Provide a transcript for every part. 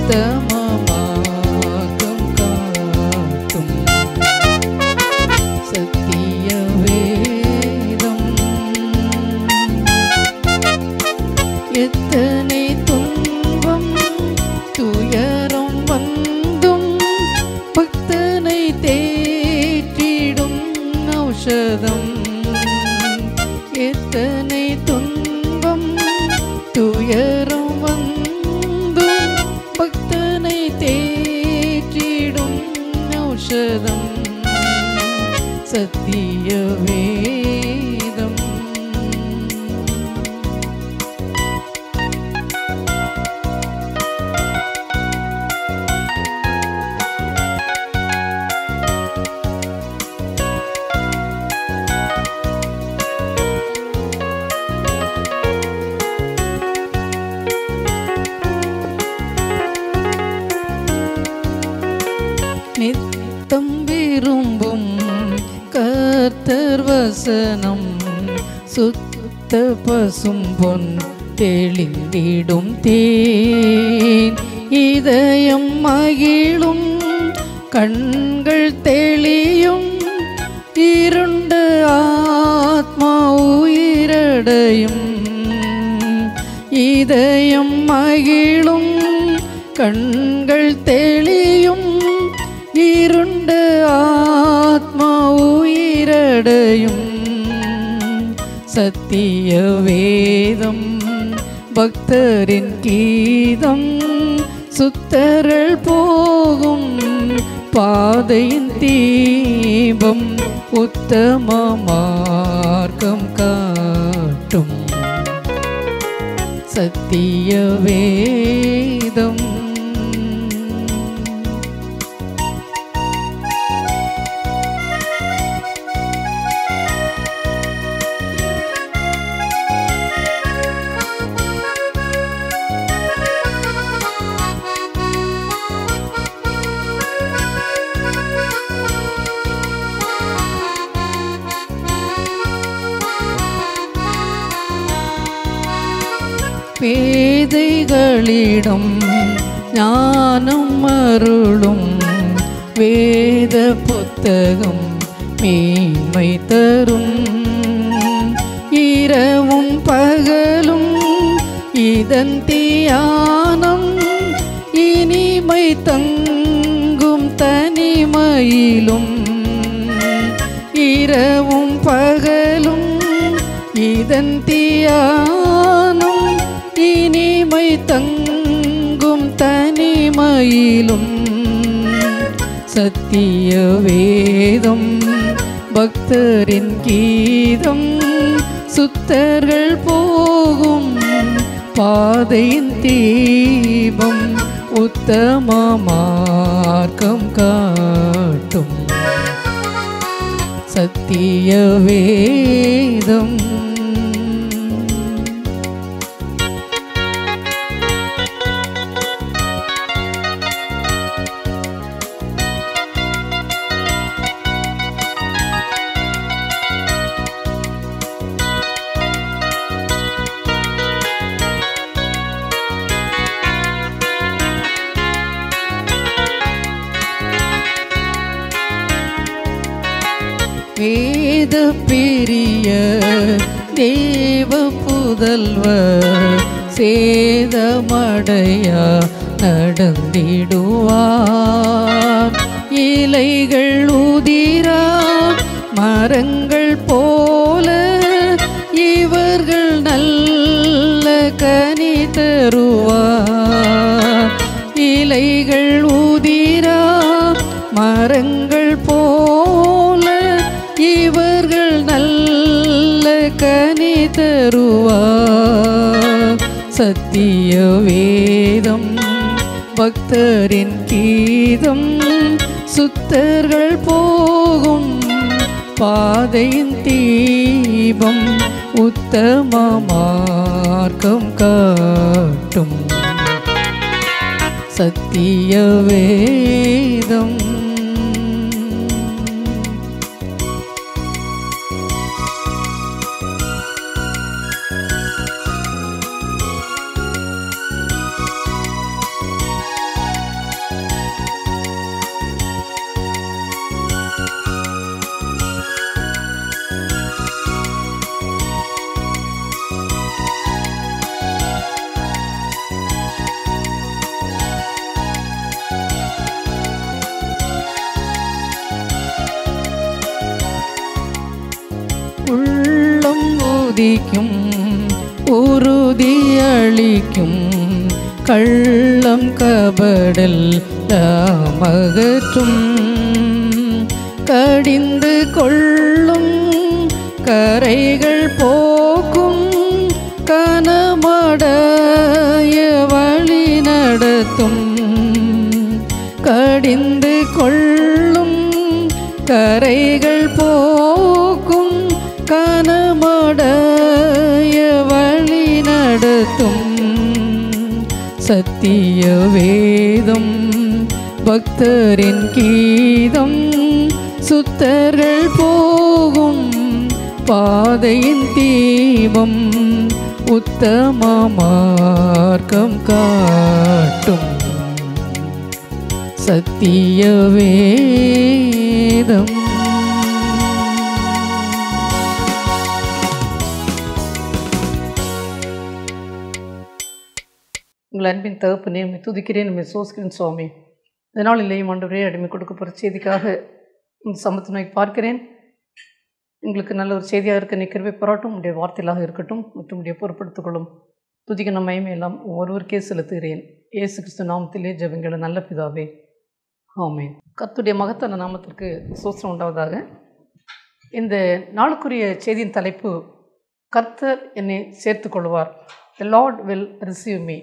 உத்தம மார்க்கம் காட்டும் சத்திய வேதம் எத்தனை துன்பம் துயரம் வந்தும் பக்தனை தேற்றிடும் ஔஷதம் எத்தனை துன்பம் துயரம் வந்தும் பக்தனை தேற்றிடும் ஔஷதம் சத்திய வேதம் நித்தம் விரும்பும் கர்த்தர் வசனம் சுத்த பசும் பொன் தெளிந்திடும் தேன் இதயம் மகிழும் கண்கள் தெளியும் இருண்ட ஆத்மா உயிரடையும் இதயம் மகிழும் கண்கள் தெளியும் இருண்ட ஆத்மா உயிரடையும் சத்திய வேதம் பக்தரின் கீதம் சுத்தர்கள் போகும் பாதையின் தீபம் உத்தம மார்க்கம் காட்டும் சத்திய வேதம் பேதைகளிடம் ஞானம் அருளும் வேத புத்தகம் மேன்மை தரும் இரவும் பகலும் இதன் தியானம் இனிமை தங்கும் தனிமையிலும் இரவும் பகலும் இதன் தியானம் இனிமை தங்கும் தனிமையிலும் சத்திய வேதம் பக்தரின் கீதம் சுத்தர்கள் போகும் பாதையின் தீபம் உத்தம மார்க்கம் காட்டும் சத்திய வேதம் வேத பிரிய தேவ புதல்வர் சேதமடையா நடந்திடுவார் இலைகள் உதிரா மரங்கள் போல இவர்கள் நல்ல கனி தருவார் இலைகள் உதிரா மரங்கள் போல இவர்கள் நல்ல கனி தருவார் சத்திய வேதம் பக்தரின் கீதம் சுத்தர்கள் போகும் பாதையின் தீபம் உத்தம மார்க்கம் காட்டும் சத்திய வேதம் சாதிக்கும் உறுதியளிக்கும் கள்ளம் கபடல் மகற்றும் கடிந்து கொள்ளும் கரைகள் போக்கும் கனமடைய வழி நடத்தும் கடிந்து கொள்ளும் கரைகள் போக்கும் கனமடைய வழி நடத்தும் சத்திய வேதம் பக்தரின் கீதம் சுத்தர்கள் போகும் பாதையின் தீபம் உத்தம மார்க்கம் காட்டும் சத்திய வேதம் உங்கள் அன்பின் தகப்பனே உம்மை துதிக்கிறேன் உண்மை சோசிக்கிறேன் சுவாமி இதனால் இல்லையும் ஆண்டவரே அடிமை கொடுக்க போகிற செய்திக்காக இந்த சமத்து நோய் பார்க்கிறேன் உங்களுக்கு நல்ல ஒரு செய்தியாக இருக்க நிற்கிறவே பாராட்டும் உடைய வார்த்தைகளாக இருக்கட்டும் மற்றும் உடைய பொறுப்படுத்திக் கொள்ளும் துதிக்க நம்ம மகிமை எல்லாம் ஒருவருக்கே செலுத்துகிறேன் இயேசு கிறிஸ்து நாமத்திலே ஜெபங்கள நல்ல பிதாவே ஆமென் கர்த்தருடைய மகத்தான நாமத்திற்கு சோஸ்திரம் உண்டாவதாக இந்த நாளுக்குரிய செய்தியின் தலைப்பு கர்த்தர் என்னை சேர்த்துக் கொள்வார் the Lord will receive me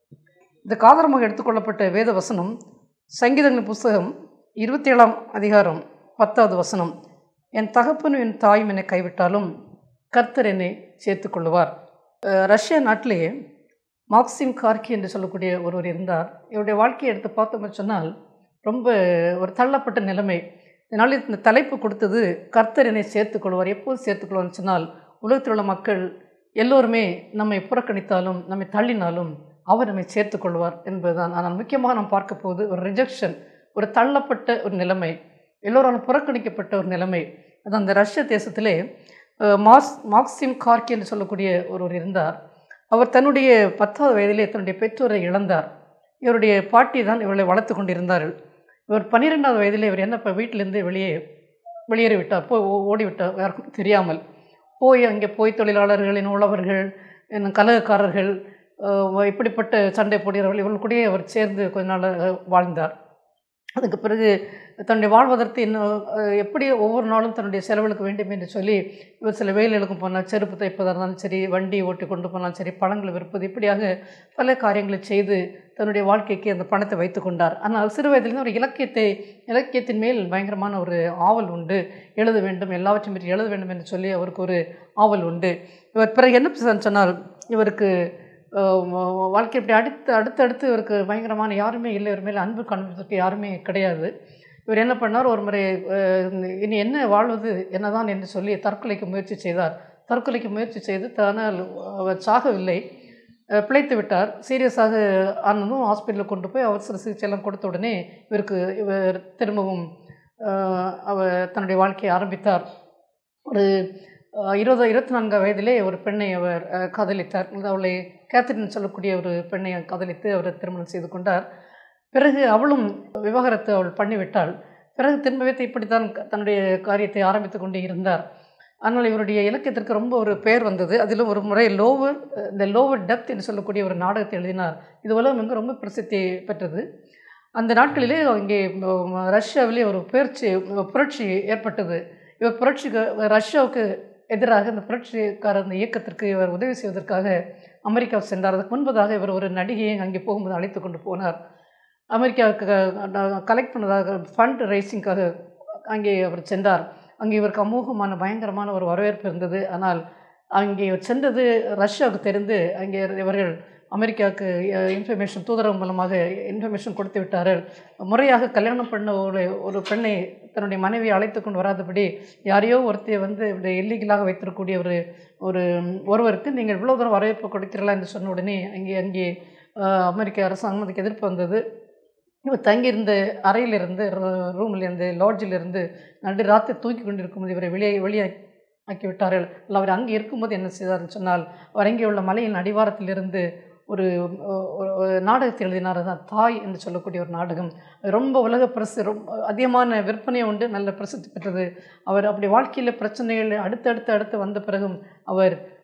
இந்த காதரமாக எடுத்துக்கொள்ளப்பட்ட வேத வசனம் சங்கீதங்களின் புஸ்தகம் இருபத்தி ஏழாம் அதிகாரம் பத்தாவது வசனம் என் தகப்பனும் என் தாயும் என்னை கைவிட்டாலும் கர்த்தர் என்னை சேர்த்துக் கொள்ளுவார் அஹ் ரஷ்யா நாட்டிலே மார்க்சிம் கார்கி என்று சொல்லக்கூடிய ஒருவர் இருந்தார் இவருடைய வாழ்க்கையை எடுத்து பார்த்தோம்னு சொன்னால் ரொம்ப ஒரு தள்ளப்பட்ட நிலைமை இதனால் இந்த தலைப்பு கொடுத்தது கர்த்தர் என்னை சேர்த்துக் கொள்வார் எப்போது சேர்த்துக் கொள்வார்னு சொன்னால் உலகத்தில் உள்ள மக்கள் எல்லோருமே நம்மை புறக்கணித்தாலும் நம்மை தள்ளினாலும் அவர் நம்மை சேர்த்துக் கொள்வார் என்பதுதான் ஆனால் முக்கியமாக நாம் பார்க்க போவது ஒரு ரிஜெக்ஷன் ஒரு தள்ளப்பட்ட ஒரு நிலைமை எல்லோராலும் புறக்கணிக்கப்பட்ட ஒரு நிலைமை அது அந்த ரஷ்ய தேசத்திலே அஹ், மார்ஸ் மார்க்சிம் கார்கி என்று சொல்லக்கூடிய ஒருவர் இருந்தார் அவர் தன்னுடைய பத்தாவது வயதிலே தன்னுடைய பெற்றோரை இழந்தார் இவருடைய பாட்டி தான் இவர்களை வளர்த்து கொண்டிருந்தார்கள் இவர் பன்னிரெண்டாவது வயதிலே இவர் என்ன இப்போ வீட்டிலேருந்து வெளியே வெளியேறி விட்டார் போய் ஓ- ஓடிவிட்டார் யாருக்கும் தெரியாமல் போய் அங்கே போய் தொழிலாளர்களின் உழவர்கள் இன்னும் கலகக்காரர்கள் அஹ், இப்படிப்பட்ட சண்டை போடுகிறவர்கள் இவர்கள் கூடயே அவர் சேர்ந்து கொஞ்ச நாள் அஹ், வாழ்ந்தார் அதுக்கு பிறகு தன்னுடைய வாழ்வதற்கு இன்னும் அஹ், எப்படி ஒவ்வொரு நாளும் தன்னுடைய செலவுகளுக்கு வேண்டும் என்று சொல்லி இவர் சில வேலைகளுக்கும் போனால் செருப்பு தைப்பதாக இருந்தாலும் சரி வண்டி ஓட்டி கொண்டு போனாலும் சரி பழங்களை விற்பது இப்படியாக பல காரியங்களை செய்து தன்னுடைய வாழ்க்கைக்கு அந்த பணத்தை வைத்து கொண்டார் ஆனால் சிறு வயதிலிருந்து ஒரு இலக்கியத்தை இலக்கியத்தின் மேல் பயங்கரமான ஒரு ஆவல் உண்டு எழுத வேண்டும் எல்லாவற்றையும் பற்றி எழுத வேண்டும் என்று சொல்லி அவருக்கு ஒரு ஆவல் உண்டு இவர் பிறகு என்ன செய்தார்னு சொன்னால் இவருக்கு அஹ், வா- வாழ்க்கை இப்படி அடுத்து அடுத்தடுத்து இவருக்கு பயங்கரமான யாருமே இல்லை இவர் மேலே அன்பு காண்பதற்கு யாருமே கிடையாது இவர் என்ன பண்ணார் ஒரு முறை அஹ், இனி என்ன வாழ்வது என்னதான் என்று சொல்லி தற்கொலைக்கு முயற்சி செய்தார் தற்கொலைக்கு முயற்சி செய்து தனால் அவர் சாகவில்லை அஹ், பிழைத்து விட்டார் சீரியஸாக ஆனதும் ஹாஸ்பிட்டலில் கொண்டு போய் அவசர சிகிச்சையெல்லாம் கொடுத்த உடனே இவருக்கு இவர் திரும்பவும் அஹ், அவர் தன்னுடைய வாழ்க்கையை ஆரம்பித்தார் ஒரு அஹ், இருபது இருபத்தி நான்காம் வயதிலே ஒரு பெண்ணை அவர் அஹ், காதலித்தார் இது அவளை கேத்தரின் சொல்லக்கூடிய ஒரு பெண்ணை காதலித்து அவர் திருமணம் செய்து கொண்டார் பிறகு அவளும் விவாகரத்து அவள் பண்ணிவிட்டாள் பிறகு திரும்பவே இப்படித்தான் க- தன்னுடைய காரியத்தை ஆரம்பித்து கொண்டே இருந்தார் ஆனால் இவருடைய இலக்கியத்திற்கு ரொம்ப ஒரு பெயர் வந்தது அதிலும் ஒரு முறை லோவர் இந்த லோவர் டெப்த் என்று சொல்லக்கூடிய ஒரு நாடகத்தை எழுதினார் இது உலகம் எங்கு ரொம்ப பிரசித்தி பெற்றது அந்த நாட்களிலே இங்கே ம், ரஷ்யாவிலே ஒரு புரட்சி புரட்சி ஏற்பட்டது இவர் புரட்சிக்கு ரஷ்யாவுக்கு எதிராக இந்த புரட்சிக்கார அந்த இயக்கத்திற்கு இவர் உதவி செய்வதற்காக அமெரிக்கா சென்றார் அதுக்கு முன்பதாக இவர் ஒரு நடிகையை அங்கே போகும்போது அழைத்து கொண்டு போனார் அமெரிக்காவுக்கு கலெக்ட் பண்ணதாக ஃபண்ட் ரைசிங்காக அங்கே அவர் சென்றார் அங்கே இவருக்கு அமோகமான பயங்கரமான ஒரு வரவேற்பு இருந்தது ஆனால் அங்கே இவர் சென்றது ரஷ்யாவுக்கு தெரிந்து அங்கே இவர்கள் அமெரிக்காவுக்கு இன்ஃபர்மேஷன் தூதரகம் மூலமாக இன்ஃபர்மேஷன் கொடுத்து விட்டார்கள் முறையாக கல்யாணம் பண்ண ஒரு ஒரு பெண்ணை தன்னுடைய மனைவியை அழைத்து கொண்டு வராதபடி யாரையோ ஒருத்தையை வந்து இப்படி இல்லீகலாக வைத்திருக்கக்கூடிய ஒரு ஒரு ஒருவருக்கு நீங்கள் இவ்வளோ தூரம் வரவேற்பு கொடுக்கிறீர்களா என்று சொன்ன உடனே அங்கே அங்கே அஹ், அமெரிக்க அரசாங்கம் அதுக்கு எதிர்ப்பு வந்தது இவர் தங்கியிருந்த அறையிலிருந்து ரூமிலிருந்து லாட்ஜிலிருந்து நடு ராத்திரி தூக்கி கொண்டிருக்கும்போது இவரை வெளியே வெளியே ஆக்கி விட்டார்கள் இல்லை அவர் அங்கே இருக்கும்போது என்ன செய்தார்னு சொன்னால் அவர் அங்கே உள்ள மலையின் அடிவாரத்திலிருந்து ஒரு ஒரு- ஒரு நாடகத்தை எழுதினார் தான் தாய் என்று சொல்லக்கூடிய ஒரு நாடகம் அது ரொம்ப உலக பிரசி ரொம்ப அதிகமான விற்பனை உண்டு நல்ல பிரசித்தி பெற்றது அவர் அப்படி வாழ்க்கையில் பிரச்சனைகள் அடுத்தடுத்து அடுத்து வந்த பிறகும் அவர்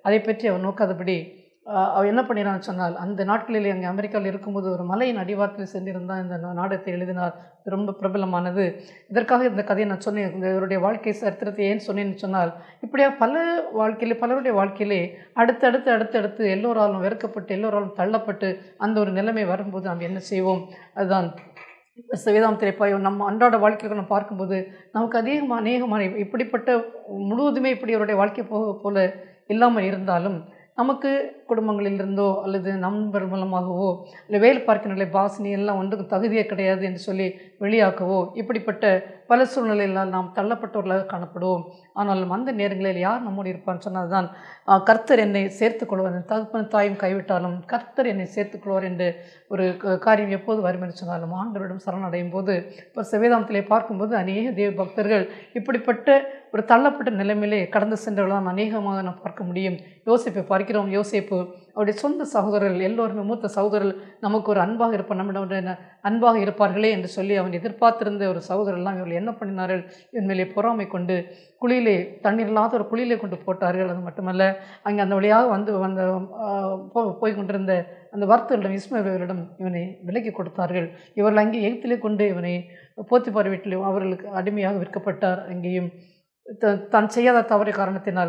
அதை பற்றி அவர் நோக்காதபடி ஆஹ், அவர் என்ன பண்ணினான்னு சொன்னால் அந்த நாட்களில் அங்கே அமெரிக்காவில் இருக்கும்போது ஒரு மலையின் அடிவாரத்தில் சென்றிருந்தால் இந்த நா- நாடகத்தை எழுதினார் இது ரொம்ப பிரபலமானது இதற்காக இந்த கதையை நான் சொன்னேன் இந்த இவருடைய வாழ்க்கை சரித்திரத்தை ஏன் சொன்னேன்னு சொன்னால் இப்படியா பல வாழ்க்கையிலே பலருடைய வாழ்க்கையிலே அடுத்தடுத்து அடுத்தடுத்து எல்லோராலும் வெறுக்கப்பட்டு எல்லோராலும் தள்ளப்பட்டு அந்த ஒரு நிலைமை வரும்போது நாம் என்ன செய்வோம் அதுதான் வேதாந்தத்திலே போய் நம்ம அன்றாட வாழ்க்கையில் நம்ம பார்க்கும்போது நமக்கு அதிகமாக அநேகமான இப்படிப்பட்ட முழுவதுமே இப்படி அவருடைய வாழ்க்கை போக போல இல்லாமல் இருந்தாலும் நமக்கு குடும்பங்களிலிருந்தோ அல்லது நண்பர் மூலமாகவோ இல்லை வேலை பார்க்கிற நிலை பாசினி எல்லாம் ஒன்றுக்கு தகுதியே கிடையாது என்று சொல்லி வெளியாக்கவோ இப்படிப்பட்ட பல சூழ்நிலையினால் நாம் தள்ளப்பட்டவர்களாக காணப்படுவோம் ஆனாலும் அந்த நேரங்களில் யார் நம்மோடு இருப்பான்னு சொன்னால் தான் ஆஹ், கர்த்தர் என்னை சேர்த்துக் கொள்வார் என் தகப்பன் தாயும் கைவிட்டாலும் கர்த்தர் என்னை சேர்த்துக் கொள்வார் என்று ஒரு க- காரியம் எப்போது வரும் என்று சொன்னாலும் ஆண்டவரிடம் சரணடையும் போது இப்போ வேதாந்தத்திலே பார்க்கும்போது அநேக தேவ பக்தர்கள் இப்படிப்பட்ட ஒரு தள்ளப்பட்ட நிலைமையிலே கடந்து சென்றவர்களாம் அநேகமாக நாம் பார்க்க முடியும் யோசிப்பை பார்க்கிறோம் யோசிப்பு அவருடைய சொந்த சகோதரர்கள் எல்லோருமே மூத்த சகோதரர்கள் நமக்கு ஒரு அன்பாக இருப்பார் நம்மிடம் அன்பாக இருப்பார்களே என்று சொல்லி அவன் எதிர்பார்த்திருந்த ஒரு சகோதரர்லாம் இவர்கள் என்ன பண்ணினார்கள் இவன் மேலே பொறாமை கொண்டு குழியிலே தண்ணீர் இல்லாத ஒரு குழியிலே கொண்டு போட்டார்கள் அது மட்டுமல்ல அங்கே அந்த வழியாக வந்து வந்த ஆஹ், போ- போய் கொண்டிருந்த அந்த வர்த்தகரிடம் இஸ்மவேலிடம் இவனை விலக்கி கொடுத்தார்கள் இவர்கள் அங்கே எகிப்திலே கொண்டு இவனை போத்திப்பார் வீட்டில் அவர்களுக்கு அடிமையாக விற்கப்பட்டார் அங்கேயும் த- தான் செய்யாத தவறு காரணத்தினால்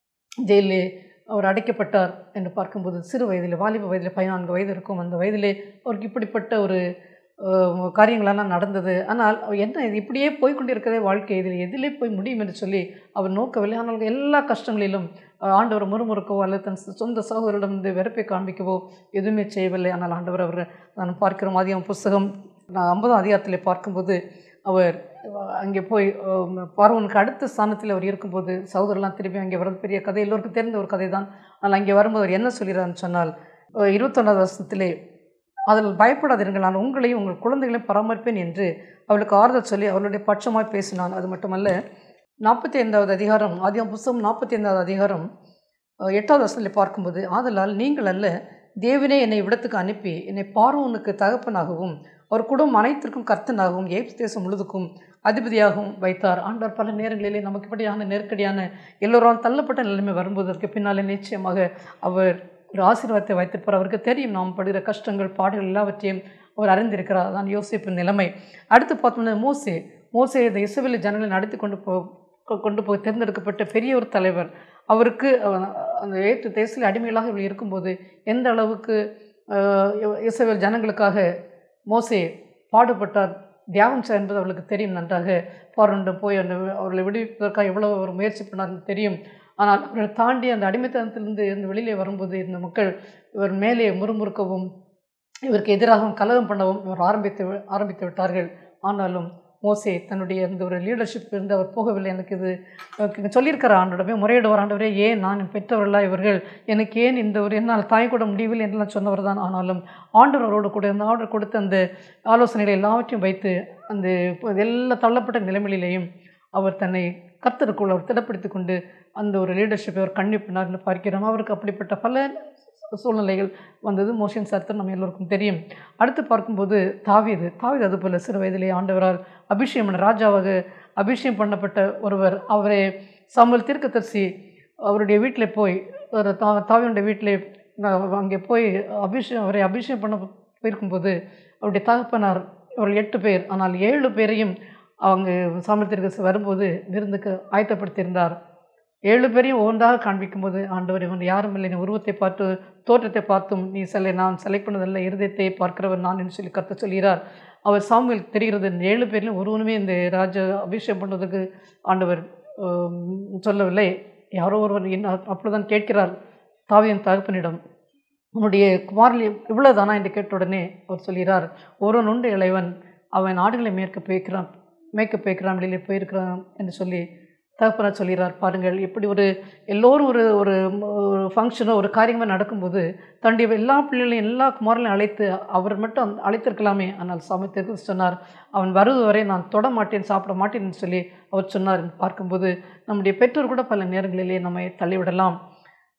ஜெயிலே அவர் அடைக்கப்பட்டார் என்று பார்க்கும்போது சிறு வயதில் வாலிப வயதில் பதினான்கு வயது இருக்கும் அந்த வயதிலே அவருக்கு இப்படிப்பட்ட ஒரு அஹ், காரியங்களெல்லாம் நடந்தது ஆனால் அவர் என்ன இது இப்படியே போய் கொண்டிருக்கிறதே வாழ்க்கை இதில் எதிலே போய் முடியும் என்று சொல்லி அவர் நோக்கவில்லை ஆனால் எல்லா கஷ்டங்களிலும் அஹ், ஆண்டவர் முறுமுறுக்கவோ அல்லது தன் சொந்த சகோதரிடம் வந்து வெறுப்பை காண்பிக்கவோ எதுவுமே செய்யவில்லை ஆனால் ஆண்டவர் அவர் நான் பார்க்கிறோம் அதிகம் புஸ்தகம் நான் ஐம்பதாம் அதிகாரத்தில் பார்க்கும்போது அவர் அங்கே போய் அஹ், பார்வனுக்கு அடுத்த ஸ்தானத்தில் அவர் இருக்கும்போது சகோதரர்லாம் திரும்பி அங்கே வரது பெரிய கதை எல்லோருக்கும் தெரிந்த ஒரு கதை தான் ஆனால் அங்கே வரும்போது அவர் என்ன சொல்கிறார்னு சொன்னால் அஹ், இருபத்தொன்னாவது வருஷத்திலே அதில் பயப்படாதீர்கள் நான் உங்களையும் உங்கள் குழந்தைகளையும் பராமரிப்பேன் என்று அவளுக்கு ஆறுதல் சொல்லி அவளுடைய பட்சமாய் பேசினான் அது மட்டுமல்ல நாற்பத்தி ஐந்தாவது அதிகாரம் ஆதியம் புஸ்தகம் நாற்பத்தி ஐந்தாவது அதிகாரம் அஹ், எட்டாவது வருஷத்தில் பார்க்கும்போது ஆதலால் நீங்கள் அல்ல தேவனே என்னை இவ்விடத்துக்கு அனுப்பி என்னை பார்வோனுக்கு தகப்பனாகவும் அவர் குடும்பம் அனைத்திற்கும் கர்த்தனாகவும் எய்ப்ஸ் தேசம் முழுதுக்கும் அதிபதியாகவும் வைத்தார் ஆண்டவர் பல நேரங்களிலே நமக்கு இப்படியான நெருக்கடியான எல்லோரால் தள்ளப்பட்ட நிலைமை வரும்போது அதற்கு பின்னாலே நிச்சயமாக அவர் ஒரு ஆசீர்வாதத்தை வைத்திருப்பார் அவருக்கு தெரியும் நாம் படுகிற கஷ்டங்கள் பாடுகள் எல்லாவற்றையும் அவர் அறிந்திருக்கிறார் அதான் யோசிப்பின் நிலைமை அடுத்து பார்த்தோம்னா மோசே மோசே இந்த இசைவெளி ஜனங்களை நடத்தி கொண்டு போ கொ- கொண்டு போய் தேர்ந்தெடுக்கப்பட்ட பெரிய ஒரு தலைவர் அவருக்கு அவ- அந்த ஏற்று தேசத்தில் அடிமைகளாக இவர்கள் இருக்கும்போது எந்த அளவுக்கு ஆஹ், இ- இஸ்ரவேல் ஜனங்களுக்காக மோசே பாடுபட்டார் தியாகம் செய்ய என்பது அவர்களுக்கு தெரியும் நன்றாக பார்வனிட போய் அந்த அவர்களை விடுவிப்பதற்காக எவ்வளவு அவர் முயற்சி பண்ணார்னு தெரியும் ஆனால் அவர்களை தாண்டி அந்த அடிமைத்தனத்திலிருந்து இருந்து வெளியிலே வரும்போது இந்த மக்கள் இவர் மேலே முறுமுறுக்கவும் இவருக்கு எதிராகவும் கலகம் பண்ணவும் இவர் ஆரம்பித்து வி- ஆரம்பித்து விட்டார்கள் ஆனாலும் மோசே தன்னுடைய இந்த ஒரு லீடர்ஷிப் இருந்து அவர் போகவில்லை எனக்கு இது எனக்கு சொல்லியிருக்கிற ஆண்டோடமே முறையிடுவார் ஆண்டவரே ஏன் நான் பெற்றவர்களா இவர்கள் எனக்கு ஏன் இந்த ஒரு என்னால் தாய் கூட முடியவில்லை என்றெல்லாம் சொன்னவர் தான் ஆனாலும் ஆண்டவர் அவரோடு கூட இந்த ஆர்டர் கொடுத்த அந்த ஆலோசனைகளை எல்லாவற்றையும் வைத்து அந்த இப்போ எல்லா தள்ளப்பட்ட நிலைமையிலேயும் அவர் தன்னை கர்த்தருக்குள் அவர் திடப்படுத்தி கொண்டு அந்த ஒரு லீடர்ஷிப்பை அவர் கண்டிப்பினார்னு பார்க்கிறோம் அவருக்கு அப்படிப்பட்ட பல சூழ்நிலைகள் வந்தது மோஷன் சரித்திரம் நம்ம எல்லோருக்கும் தெரியும் அடுத்து பார்க்கும்போது தாவீது தாவீது அதுபோல் சிறு வயதிலே ஆண்டவரால் அபிஷேகம் பண்ண ராஜாவாக அபிஷேகம் பண்ணப்பட்ட ஒருவர் அவரை சாமுவேல் தீர்க்கதரிசி அவருடைய வீட்டில் போய் ஒரு தா தாவியுடைய வீட்டிலே நான் அங்கே போய் அபிஷேகம் அவரை அபிஷேகம் பண்ண போயிருக்கும்போது அவருடைய தகப்பனார் அவர்கள் எட்டு பேர் ஆனால் ஏழு பேரையும் அவங்க சாமுவேல் தீர்க்கதரிசி வரும்போது விருந்துக்கு ஆயத்தப்படுத்தியிருந்தார் ஏழு பேரையும் ஒவ்வொன்றாக காண்பிக்கும்போது ஆண்டவர் இவன் யாரும் இல்லை நீ உருவத்தை பார்த்து தோற்றத்தை பார்த்தும் நீ சிலை நான் செலக்ட் பண்ணதில்லை இருதயத்தை பார்க்கிறவர் நான் என்று சொல்லி கருத்து சொல்கிறார் அவர் சாமுவேல் தெரிகிறது இந்த ஏழு பேரிலும் ஒருவனுமே இந்த ராஜ அபிஷேகம் பண்ணுறதுக்கு ஆண்டவர் ஆம், சொல்லவில்லை யாரோ ஒருவர் என்ன அப்பொழுதுதான் கேட்கிறார் தாவியன் தகப்பனிடம் உன்னுடைய குமாரில் இவ்வளவுதானா என்று கேட்ட உடனே அவர் சொல்கிறார் ஒருவன் உண்டு இளைவன் அவன் ஆடுகளை மேற்க போய்க்கிறான் மேய்க்க போய்க்கிறான் வெளியிலே போயிருக்கிறான் என்று சொல்லி தகப்பனார் சொல்கிறார் பாருங்கள் இப்படி ஒரு எல்லோரும் ஒரு ஒரு ஒரு ஃபங்க்ஷனோ ஒரு காரியமோ நடக்கும்போது தன்னுடைய எல்லா பிள்ளைகளையும் எல்லா குமாரளையும் அழைத்து அவர் மட்டும் அந்த- அழைத்திருக்கலாமே ஆனால் சமயத்திற்கு சொன்னார் அவன் வருவது வரை நான் தொட மாட்டேன் சாப்பிட மாட்டேன் என்று சொல்லி அவர் சொன்னார் என்று பார்க்கும்போது நம்முடைய பெற்றோர் கூட பல நேரங்களிலே நம்மை தள்ளிவிடலாம்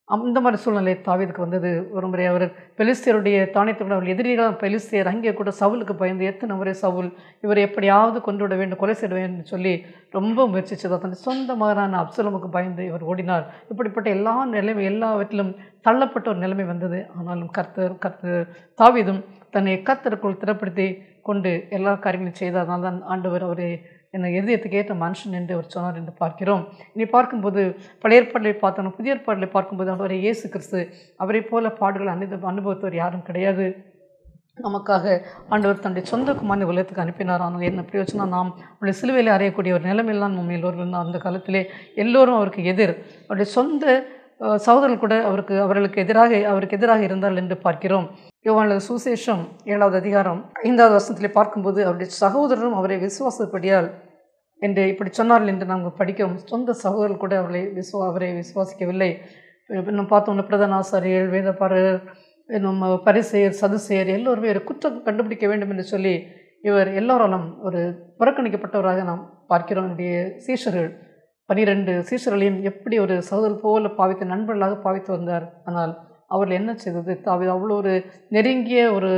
அந்த மாதிரி சூழ்நிலை தாவீதுக்கு வந்தது ஒரு முறை அவர் பெலிஸ்தியருடைய தானியத்தை கூட அவர் எதிரிகளாக பெலிஸ்தியர் அங்கே கூட சவுலுக்கு பயந்து எத்தனை முறை சவுல் இவரை எப்படியாவது கொண்டு விட வேண்டும் கொலை செய்ய வேண்டும் சொல்லி ரொம்ப முயற்சிச்சது தன் சொந்த மகனான அப்சலமுக்கு பயந்து இவர் ஓடினார் இப்படிப்பட்ட எல்லா நிலைமை எல்லாவற்றிலும் தள்ளப்பட்ட ஒரு நிலைமை வந்தது ஆனாலும் கர்த்தர் கர்த்தர் தாவீதும் தன்னை கர்த்தருக்குள் திறப்படுத்தி கொண்டு எல்லா காரியங்களையும் செய்ததனால் தான் ஆண்டவர் அவரை என்னை இதயத்துக்கு ஏற்ற மனுஷன் என்று அவர் சொன்னார் என்று பார்க்கிறோம் இனி பார்க்கும்போது பழைய ஏற்பாட்டிலே பார்த்தோம் புதிய ஏற்பாட்டிலே பார்க்கும்போது அவரை இயேசு கிறிஸ்து அவரை போல பாடுகள் அனுப அனுபவித்தவர் யாரும் கிடையாது நமக்காக ஆண்டவர் தன்னுடைய சொந்த குமாரனை உலகத்துக்கு அனுப்பினார் ஆனால் என்ன பிரயோஜனம் நாம் அவருடைய சிலுவையில் அறையக்கூடிய ஒரு நிலைமையெல்லாம் நம்ம எல்லோரும் இருந்தோம் அந்த காலத்திலே எல்லோரும் அவருக்கு எதிர் அவருடைய சொந்த அஹ், சகோதரர்கள் கூட அவருக்கு அவர்களுக்கு எதிராக அவருக்கு எதிராக இருந்தார்கள் என்று பார்க்கிறோம் யோவானது சுசேஷம் ஏழாவது அதிகாரம் ஐந்தாவது வருஷத்திலே பார்க்கும்போது அவருடைய சகோதரரும் அவரை விசுவாசப்படியால் என்று இப்படி சொன்னார்கள் என்று நாங்கள் படிக்கிறோம் சொந்த சகோதரர்கள் கூட அவர்களை விசுவா அவரை விசுவாசிக்கவில்லை இன்னும் பார்த்தோம்னா பிரதான ஆசாரியர்கள் வேதப்பாரர் இன்னும் பரிசெயர் சதுசெயர் எல்லோருமே ஒரு குற்றம் கண்டுபிடிக்க வேண்டும் என்று சொல்லி இவர் எல்லோராலும் ஒரு புறக்கணிக்கப்பட்டவராக நாம் பார்க்கிறோம் என்னுடைய சீஷர்கள் பனிரெண்டு சீஷர்களையும் எப்படி ஒரு சகோதரர் போல பாவித்த நண்பர்களாக பாவித்து வந்தார் ஆனால் அவர்கள் என்ன செய்தது தாவி அவ்வளோ ஒரு நெருங்கிய ஒரு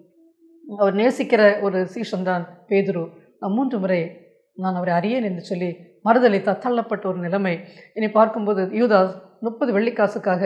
அவர் நேசிக்கிற ஒரு சீஷன் தான் பேதுரு நான் மூன்று முறை நான் அவரை அறியேன் என்று சொல்லி மறுதளித்தா தள்ளப்பட்ட ஒரு நிலைமை இனி பார்க்கும்போது யூதா முப்பது வெள்ளிக்காசுக்காக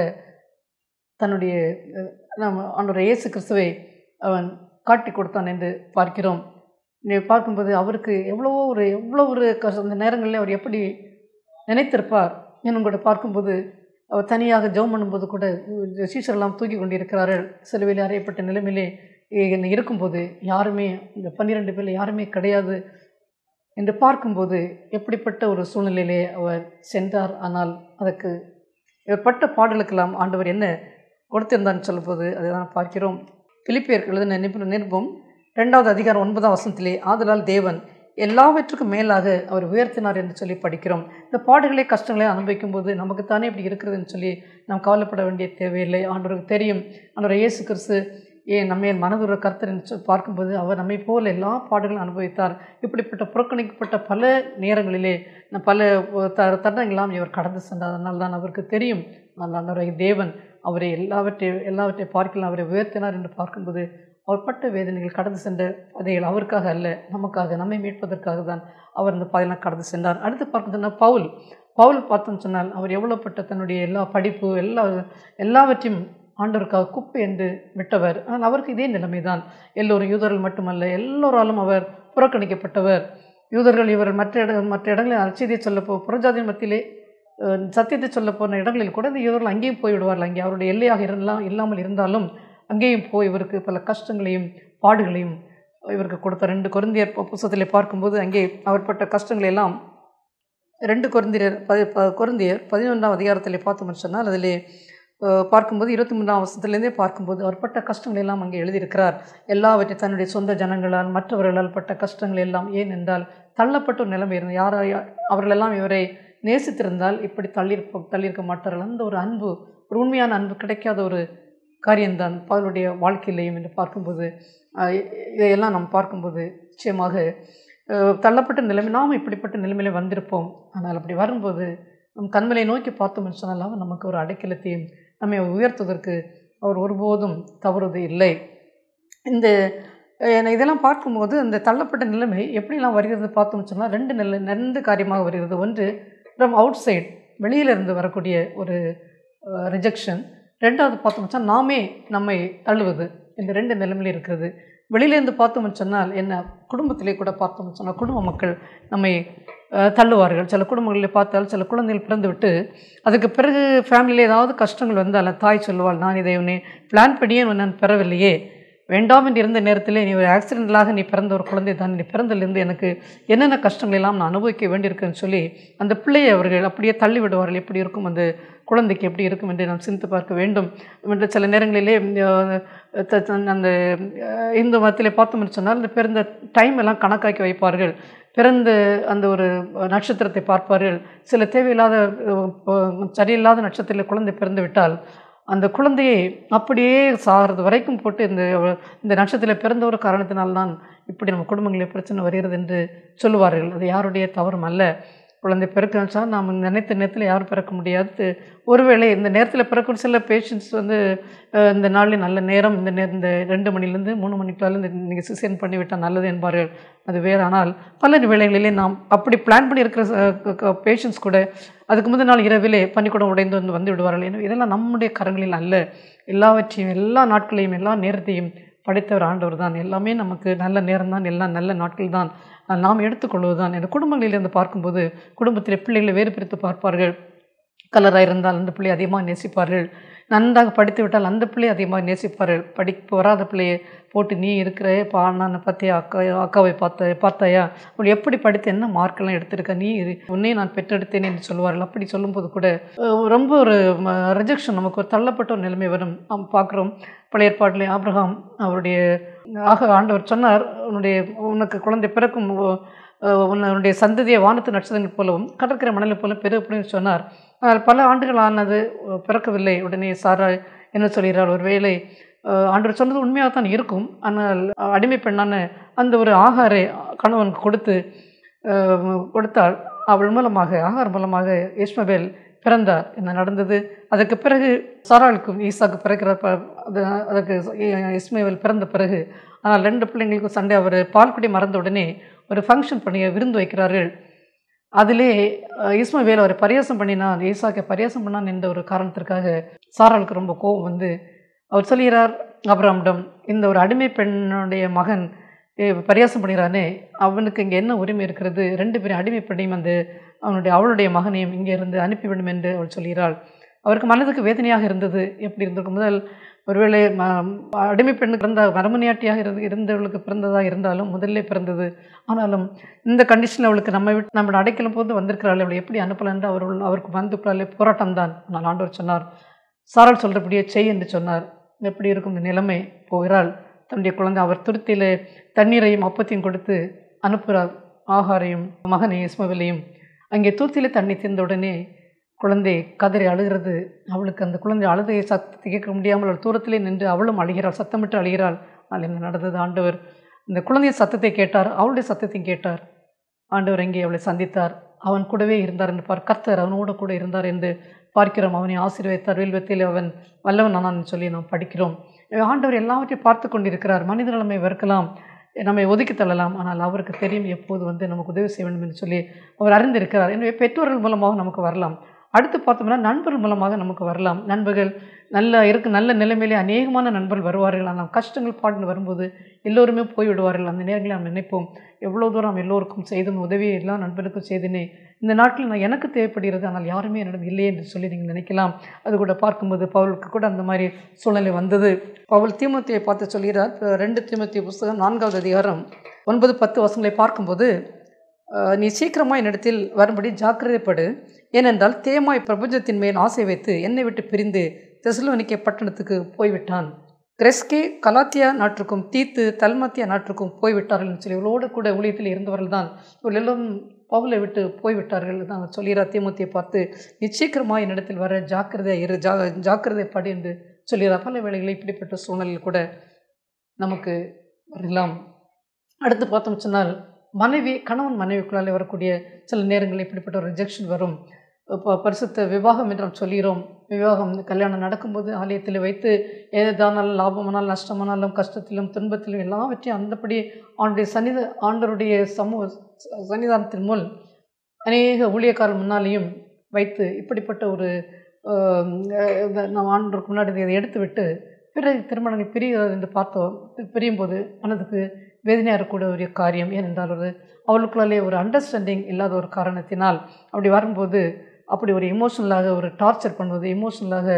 தன்னுடைய அஹ், நம்ம ஆண்டவர் இயேசு கிறிஸ்துவை அவன் காட்டி கொடுத்தான் என்று பார்க்கிறோம் நீ பார்க்கும்போது அவருக்கு எவ்வளவோ ஒரு எவ்வளோ ஒரு கஷ்ட அந்த நேரங்களில் அவர் எப்படி நினைத்திருப்பார் இன்னும் கூட பார்க்கும்போது அவர் தனியாக ஜெபம் பண்ணும்போது கூட சீஷரெல்லாம் தூக்கி கொண்டிருக்கிறார்கள் சிலுவையில் அறையப்பட்ட நிலைமையிலே இ- இருக்கும்போது யாருமே இந்த பன்னிரெண்டு பேரில் யாருமே கிடையாது என்று பார்க்கும்போது எப்படிப்பட்ட ஒரு சூழ்நிலையிலே அவர் சென்றார் ஆனால் அதற்கு இவர் பட்ட பாடலுக்கெல்லாம் ஆண்டவர் என்ன கொடுத்திருந்தான்னு சொல்லும்போது அதை தான் பார்க்கிறோம் பிலிப்பியர் எழுதின நிபுண நிருபம் ரெண்டாவது அதிகாரம் ஒன்பதாம் வசனத்திலே ஆதலால் தேவன் எல்லாவற்றுக்கும் மேலாக அவர் உயர்த்தினார் என்று சொல்லி படிக்கிறோம் இந்த பாடுகளே கஷ்டங்களை அனுபவிக்கும் போது நமக்கு தானே இப்படி இருக்கிறதுன்னு சொல்லி நாம் கவலைப்பட வேண்டிய தேவையில்லை ஆண்டவருக்கு தெரியும் ஆண்டவர் இயேசு கிறிஸ்து ஏன் நம்மை மனதுற கர்த்தர் என்று சொல்லி பார்க்கும்போது அவர் நம்மை போல எல்லா பாடுகளும் அனுபவித்தார் இப்படிப்பட்ட புறக்கணிக்கப்பட்ட பல நேரங்களிலே ந- பல த தருணங்களாம் இவர் கடந்து சென்றார் அதனால் தான் அவருக்கு தெரியும் ஆனால் ஆண்டவரை தேவன் அவரை எல்லாவற்றையும் எல்லாவற்றை பார்க்கலாம் அவரை உயர்த்தினார் என்று பார்க்கும்போது அவர் பட்ட வேதனைகள் கடந்து சென்ற பாதைகள் அவருக்காக அல்ல நமக்காக நம்மை மீட்பதற்காக தான் அவர் இந்த பாதையெல்லாம் கடந்து சென்றார் அடுத்து பார்க்கணும்னா பவுல் பவுல் பார்த்தோம்னு சொன்னால் அவர் எவ்வளோப்பட்ட தன்னுடைய எல்லா படிப்பு எல்லா எல்லாவற்றையும் ஆண்டவருக்காக குப்பை என்று விட்டவர் ஆனால் அவருக்கு இதே நிலைமை தான் எல்லோரும் யூதர்கள் மட்டுமல்ல எல்லோராலும் அவர் புறக்கணிக்கப்பட்டவர் யூதர்கள் இவர் மற்ற இட மற்ற இடங்களில் அச்செய்தியை சொல்ல போ புறஜாதியின் மத்தியிலே அஹ், சத்தியத்தை சொல்ல போன இடங்களில் கூட இந்த யூதர்கள் அங்கேயும் போய் விடுவார்கள் அங்கே அவருடைய எல்லையாக இருந்தால் இல்லாமல் இருந்தாலும் அங்கேயும் போய் இவருக்கு பல கஷ்டங்களையும் பாடுகளையும் இவருக்கு கொடுத்த ரெண்டு கொரிந்தியர் பு- புஸ்தகத்திலே பார்க்கும்போது அங்கே அவர் பட்ட கஷ்டங்களை எல்லாம் ரெண்டு கொரிந்தியர் பதி ப- கொரிந்தியர் பதினொன்றாம் அதிகாரத்திலே பார்த்தோம்னு சொன்னால் அதிலே அஹ், பார்க்கும்போது இருபத்தி மூன்றாம் வருஷத்துலேருந்தே பார்க்கும்போது அவர் பட்ட கஷ்டங்கள் எல்லாம் அங்கே எழுதியிருக்கிறார் எல்லாவற்றையும் தன்னுடைய சொந்த ஜனங்களால் மற்றவர்களால் பட்ட கஷ்டங்கள் எல்லாம் ஏன் என்றால் தள்ளப்பட்ட ஒரு நிலைமை இருந்தது யாரா அவர்களெல்லாம் இவரை நேசித்திருந்தால் இப்படி தள்ளியிருப்ப தள்ளியிருக்க மாட்டார்கள் அந்த ஒரு அன்பு ஒரு உண்மையான அன்பு கிடைக்காத ஒரு காரியம்தான் பவுலுடைய வாழ்க்கையிலையும் என்று பார்க்கும்போது அஹ், இதையெல்லாம் நாம் பார்க்கும்போது நிச்சயமாக அஹ், தள்ளப்பட்ட நிலைமை நாம் இப்படிப்பட்ட நிலைமையில வந்திருப்போம் ஆனால் அப்படி வரும்போது நம் கண்மலை நோக்கி பார்த்தோம் சொன்னால் அவர் நமக்கு ஒரு அடைக்கலத்தையும் நம்மை உயர்த்துவதற்கு அவர் ஒருபோதும் தவறுவது இல்லை இந்த அஹ், இதெல்லாம் பார்க்கும்போது இந்த தள்ளப்பட்ட நிலைமை எப்படிலாம் வருகிறது பார்த்தோம்னு சொன்னால் ரெண்டு நிலை ரெண்டு காரியமாக வருகிறது ஒன்று ஃப்ரம் அவுட் சைட் வெளியிலிருந்து வரக்கூடிய ஒரு ரிஜெக்ஷன் ரெண்டாவது பார்த்தோம்னு சொன்னால் நாமே நம்மை தள்ளுவது இந்த ரெண்டு நிலைமையில இருக்கிறது வெளியிலேருந்து பார்த்தோம்னு சொன்னால் என்ன குடும்பத்திலே கூட பார்த்தோம்னு சொன்னால் குடும்ப மக்கள் நம்மை அஹ், தள்ளுவார்கள் சில குடும்பங்களில் பார்த்தால் சில குழந்தைகள் பிறந்து விட்டு அதுக்கு பிறகு ஃபேமிலியில் ஏதாவது கஷ்டங்கள் வந்தால் தாய் சொல்லுவாள் நான் இதை உன்னை பிளான் பண்ணியே நான் பெறவில்லையே வேண்டாம் என்று இருந்த நேரத்திலே நீ ஒரு ஆக்சிடென்டலாக நீ பிறந்த ஒரு குழந்தை தான் நீ பிறந்ததிலிருந்து எனக்கு என்னென்ன கஷ்டங்கள் எல்லாம் நான் அனுபவிக்க வேண்டியிருக்குன்னு சொல்லி அந்த பிள்ளையை அவர்கள் அப்படியே தள்ளி விடுவார்கள் எப்படி இருக்கும் அந்த குழந்தைக்கு எப்படி இருக்கும் என்று நாம் சிந்தித்து பார்க்க வேண்டும் என்று சில நேரங்களிலே அஹ், த- த- அந்த அஹ், இந்து மதத்திலே பார்த்தோம்னு சொன்னால் இந்த பிறந்த டைம் எல்லாம் கணக்காக்கி வைப்பார்கள் பிறந்த அந்த ஒரு நட்சத்திரத்தை பார்ப்பார்கள் சில தேவையில்லாத அஹ், அஹ், சரியில்லாத நட்சத்திரத்தில் குழந்தை பிறந்து விட்டால் அந்த குழந்தையை அப்படியே சாகிறது வரைக்கும் போட்டு இந்த இந்த நட்சத்திரத்தில் பிறந்த ஒரு காரணத்தினால்தான் இப்படி நம்ம குடும்பங்களில் பிரச்சனை வருகிறது என்று சொல்லுவார்கள் அது யாருடைய தவறும் அல்ல குழந்தை பிறக்க நினச்சா நாம் நினைத்த நேரத்தில் யாரும் பிறக்க முடியாது ஒருவேளை இந்த நேரத்தில் பிறக்கும் சில பேஷண்ட்ஸ் வந்து அஹ், இந்த நாளில் நல்ல நேரம் இந்த நே இந்த ரெண்டு மணிலேருந்து மூணு மணிக்குள்ளால இந்த நீங்கள் சிசேன் பண்ணிவிட்டால் நல்லது என்பார்கள் அது வேறு ஆனால் பல வேளைகளிலே நாம் அப்படி பிளான் பண்ணி இருக்கிற பேஷண்ட்ஸ் கூட அதுக்கு முதல் நாள் இரவிலே பனிக்கூடம் உடைந்து வந்து வந்து விடுவார்கள் எனவே இதெல்லாம் நம்முடைய கரங்களில் அல்ல எல்லாவற்றையும் எல்லா நாட்களையும் எல்லா நேரத்தையும் படைத்தவர் ஆண்டவர் தான் எல்லாமே நமக்கு நல்ல நேரம் தான் எல்லாம் நல்ல நாட்கள் தான் நாம் எடுத்துக்கொள்வது தான் இந்த குடும்பங்களிலிருந்து பார்க்கும்போது குடும்பத்தில் பிள்ளைகளை வேறு பிரித்து பார்ப்பார்கள் கலராக இருந்தால் அந்த பிள்ளையை அதிகமாக நேசிப்பார்கள் நன்றாக படித்து விட்டால் அந்த பிள்ளையை அதிகமாக நேசிப்பார்கள் படிப்பு வராத பிள்ளையை போட்டு நீ இருக்கிற பா நான் பார்த்தியா அக்கா அக்காவை பார்த்த பார்த்தாயா அவள் எப்படி படித்து என்ன மார்க்கெல்லாம் எடுத்திருக்க நீ இரு உன்னை நான் பெற்றெடுத்தேன் என்று சொல்வார்கள் அப்படி சொல்லும்போது கூட அஹ், ரொம்ப ஒரு ரிஜெக்ஷன் நமக்கு ஒரு தள்ளப்பட்ட ஒரு நிலைமை வரும் நாம் பார்க்குறோம் பழைய ஏற்பாட்டிலே ஆபிரகாம் அவருடைய ஆக ஆண்டவர் சொன்னார் உன்னுடைய உனக்கு குழந்தை பிறக்கும் ஓ- அஹ் உன்னுடைய சந்ததியை வானத்து நட்சத்திரங்கள் போலவும் கடற்கரை மணலை போல பெரு அப்படின்னு சொன்னார் ஆனால் பல ஆண்டுகள் ஆனது அஹ், பிறக்கவில்லை உடனே சாரா என்ன சொல்கிறார் ஒரு வேளை ஆண்டவர் சொன்னது உண்மையாக தான் இருக்கும் ஆனால் அஹ், அடிமை பெண்ணான அந்த ஒரு ஆகாரை கணவனுக்கு கொடுத்து அஹ், கொடுத்தால் அவள் மூலமாக ஆகார் மூலமாக இஸ்மவேல் பிறந்தார் என்ன நடந்தது அதுக்கு பிறகு சாராளுக்கும் ஈசாக்கு பிறக்கிற ப அது அதுக்கு இ- இஸ்மவேல் பிறந்த பிறகு ஆனால் ரெண்டு பிள்ளைங்களுக்கும் சண்டை அவர் பால்குடி மறந்த உடனே ஒரு ஃபங்க்ஷன் பண்ணி விருந்து வைக்கிறார்கள் அதிலே அஹ், இஸ்மவேல் அவர் பரியாசம் பண்ணினான் ஈசாக்கை பரியாசம் பண்ணான் என்ற ஒரு காரணத்திற்காக சாராளுக்கு ரொம்ப கோபம் வந்து அவர் சொல்கிறார் அப்ராமிடம் இந்த ஒரு அடிமை பெண்ணுடைய மகன் eh, பரியாசம் பண்ணுகிறானே அவனுக்கு இங்கே என்ன உரிமை இருக்கிறது ரெண்டு பேரும் அடிமை பெண்ணையும் அந்த அவனுடைய அவளுடைய மகனையும் இங்கே இருந்து அனுப்பிவிடும் என்று அவள் சொல்கிறாள் அவருக்கு மனதுக்கு வேதனையாக இருந்தது எப்படி இருந்திருக்கும் முதல் ஒருவேளை ம- அடிமை பெண்ணுக்கு பிறந்த மரமணியாட்டியாக இருந்து இருந்தவளுக்கு பிறந்ததாக இருந்தாலும் முதல்ல பிறந்தது ஆனாலும் இந்த கண்டிஷனில் அவளுக்கு நம்ம விட்டு நம்மளோட அடைக்கலம் போது வந்திருக்கிறாள் அவளை எப்படி அனுப்பலாம் என்று அவர் அவருக்கு வந்து போராட்டம் தான் ஆனால் ஆண்டவர் சொன்னார் சாரால் சொல்கிறபடியே செய் என்று சொன்னார் எப்படி இருக்கும் இந்த நிலைமை போகிறாள் தன்னுடைய குழந்தை அவர் துருத்தியில் தண்ணீரையும் அப்பத்தையும் கொடுத்து அனுப்புகிறார் ஆகாரையும் மகனை இஸ்மவிலையும் அங்கே தூத்திலே தண்ணி தீர்ந்த உடனே குழந்தை கதறி அழுகிறது அவளுக்கு அந்த குழந்தை அழுதையை சத்தத்தை கேட்க முடியாமல் அவள் தூரத்திலே நின்று அவளும் அழுகிறாள் சத்தமிட்டு அழுகிறாள் ஆனால் என்ன நடந்தது ஆண்டவர் இந்த குழந்தையின் சத்தத்தை கேட்டார் அவளுடைய சத்தத்தையும் கேட்டார் ஆண்டவர் அங்கே அவளை சந்தித்தார் அவன் கூடவே இருந்தார் என்று பார் கர்த்தர் அவனோடு கூட இருந்தார் என்று பார்க்கிறோம் அவனை ஆசீர்வதித்தார் வேல்வத்தில் அவன் வல்லவன் ஆனான் சொல்லி நாம் படிக்கிறோம் எனவே ஆண்டவர் எல்லாவற்றையும் பார்த்து கொண்டிருக்கிறார் மனித நிலைமை வெறுக்கலாம் நம்மை ஒதுக்கி தள்ளலாம் ஆனால் அவருக்கு தெரியும் எப்போது வந்து நமக்கு உதவி செய்ய வேண்டும் என்று சொல்லி அவர் அறிந்திருக்கிறார் எனவே பெற்றோர்கள் மூலமாக நமக்கு வரலாம் அடுத்து பார்த்தோம்னா நண்பர்கள் மூலமாக நமக்கு வரலாம் நண்பர்கள் நல்ல இருக்கு நல்ல நிலைமையிலே அநேகமான நண்பர்கள் வருவார்கள் ஆனால் கஷ்டங்கள் பாட்டு வரும்போது எல்லோருமே போய்விடுவார்கள் அந்த நேரங்களில் நாம் நினைப்போம் எவ்வளோ தூரம் நாம் எல்லோருக்கும் செய்தும் உதவி எல்லா நண்பனுக்கும் செய்தினே இந்த நாட்களில் நான் எனக்கு தேவைப்படுகிறது ஆனால் யாருமே என்னிடம் இல்லை என்று சொல்லி நீங்கள் நினைக்கலாம் அது கூட பார்க்கும்போது பவுலுக்கு கூட அந்த மாதிரி சூழ்நிலை வந்தது பவுல் தீமத்தியை பார்த்து சொல்கிறார் இப்ப ரெண்டு தீமத்திய புஸ்தகம் நான்காவது அதிகாரம் ஒன்பது பத்து வசங்களை பார்க்கும்போது அஹ், நீ சீக்கிரமாக என்னிடத்தில் வரும்படி ஜாக்கிரதைப்படு ஏனென்றால் தேமாய் பிரபஞ்சத்தின் மேல் ஆசை வைத்து என்னை விட்டு பிரிந்து தெசலோனிக்கே பட்டணத்துக்கு போய்விட்டான் கிரெஸ்கே கலாத்தியா நாட்டுக்கும் தீத்து தல்மத்தியா நாட்டுக்கும் போய்விட்டார்கள் என்று சொல்லி இவளோடு கூட ஊழியத்தில் இருந்தவர்கள் தான் இவர்கள் எல்லோரும் பவுலை விட்டு போய்விட்டார்கள் தான் சொல்கிறார் தீமத்தியை பார்த்து நீ சீக்கிரமாக என்னிடத்தில் வர ஜாக்கிரதை இரு ஜா ஜாக்கிரதை படி என்று சொல்கிறார் பல வேளைகளில் இப்படிப்பட்ட சூழ்நிலையில் கூட நமக்கு வரலாம் அடுத்து பார்த்தோம் சொன்னால் மனைவி கணவன் மனைவிக்குள்ளாலே வரக்கூடிய சில நேரங்களில் இப்படிப்பட்ட ஒரு ரிஜெக்ஷன் வரும் இப்போ பரிசுத்த விவாகம் என்று நாம் சொல்கிறோம் விவாகம் கல்யாணம் நடக்கும்போது ஆலயத்தில் வைத்து ஏதானாலும் லாபமானாலும் நஷ்டமானாலும் கஷ்டத்திலும் துன்பத்திலும் எல்லாவற்றையும் அந்தபடி ஆண்டுடைய சன்னித ஆண்டருடைய சமூக சன்னிதானத்தின் மூல் அநேக ஊழியக்காரர் முன்னாலேயும் வைத்து இப்படிப்பட்ட ஒரு ஆஹ், அஹ், நாம் ஆண்டருக்கு முன்னாடி இதை எடுத்துவிட்டு பிறகு திருமணங்கள் பிரிகிறது என்று பார்த்தோம் பிரியும் போது மனதுக்கு வேதனையாக இருக்கக்கூடிய ஒரு காரியம் ஏனென்றால் ஒரு அவளுக்குள்ளாலே ஒரு அண்டர்ஸ்டாண்டிங் இல்லாத ஒரு காரணத்தினால் அப்படி வரும்போது அப்படி ஒரு இமோஷனலாக ஒரு டார்ச்சர் பண்ணுவது இமோஷனலாக